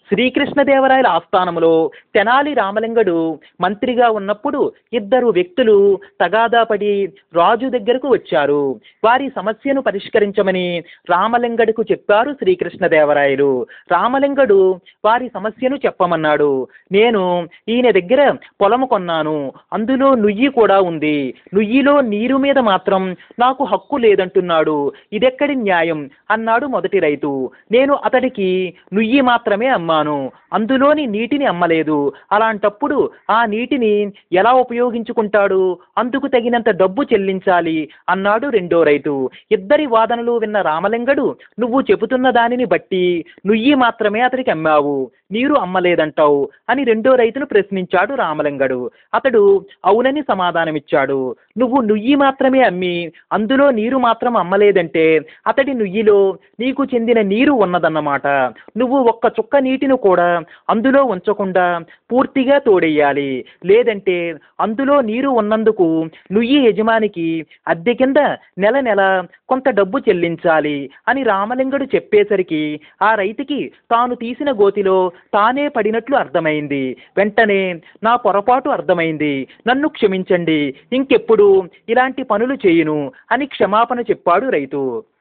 శ్రీకృష్ణదేవరాయల ఆస్థానంలో తెనాలి రామలింగడు మంత్రిగా ఉన్నప్పుడు ఇద్దరు వ్యక్తులు తగాదా పడి రాజు దగ్గరకు వచ్చారు వారి సమస్యను పరిష్కరించమని రామలింగడుకు చెప్పారు శ్రీకృష్ణదేవరాయలు రామలింగడు వారి సమస్యను చెప్పమన్నాడు నేను ఈయన దగ్గర పొలము కొన్నాను అందులో నుయ్యి కూడా ఉంది నుయ్యిలో నీరు మీద మాత్రం నాకు హక్కు లేదంటున్నాడు ఇదెక్కడి న్యాయం అన్నాడు మొదటి రైతు నేను అతడికి నుయ్యి మాత్రమే అమ్మాను అందులోని నీటిని అమ్మలేదు అలాంటప్పుడు ఆ నీటిని ఎలా ఉపయోగించుకుంటాడు అందుకు తగినంత డబ్బు చెల్లించాలి అన్నాడు రెండో రైతు ఇద్దరి వాదనలు విన్న రామలింగడు నువ్వు చెబుతున్న దానిని బట్టి నుయ్యి మాత్రమే అతడికి అమ్మావు నీరు అమ్మలేదంటావు అని రెండో రైతును ప్రశ్నించాడు రామలింగడు అతడు అవునని సమాధానమిచ్చాడు నువ్వు నుయ్యి మాత్రమే అమ్మి అందులో నీరు మాత్రం అమ్మలేదంటే అతడి నుయ్యిలో నీకు చెందిన నీరు ఉన్నదన్నమాట నువ్వు ఒక్క చుక్క నీటిని కూడా అందులో ఉంచకుండా పూర్తిగా తోడెయ్యాలి లేదంటే అందులో నీరు ఉన్నందుకు నుయ్యి యజమానికి అద్దె కింద నెల నెల కొంత డబ్బు చెల్లించాలి అని రామలింగడు చెప్పేసరికి ఆ రైతుకి తాను తీసిన గోతిలో తానే పడినట్లు అర్థమైంది వెంటనే నా పొరపాటు అర్థమైంది నన్ను క్షమించండి ఇంకెప్పుడు ఇలాంటి పనులు చేయను అని క్షమాపణ చెప్పాడు రైతు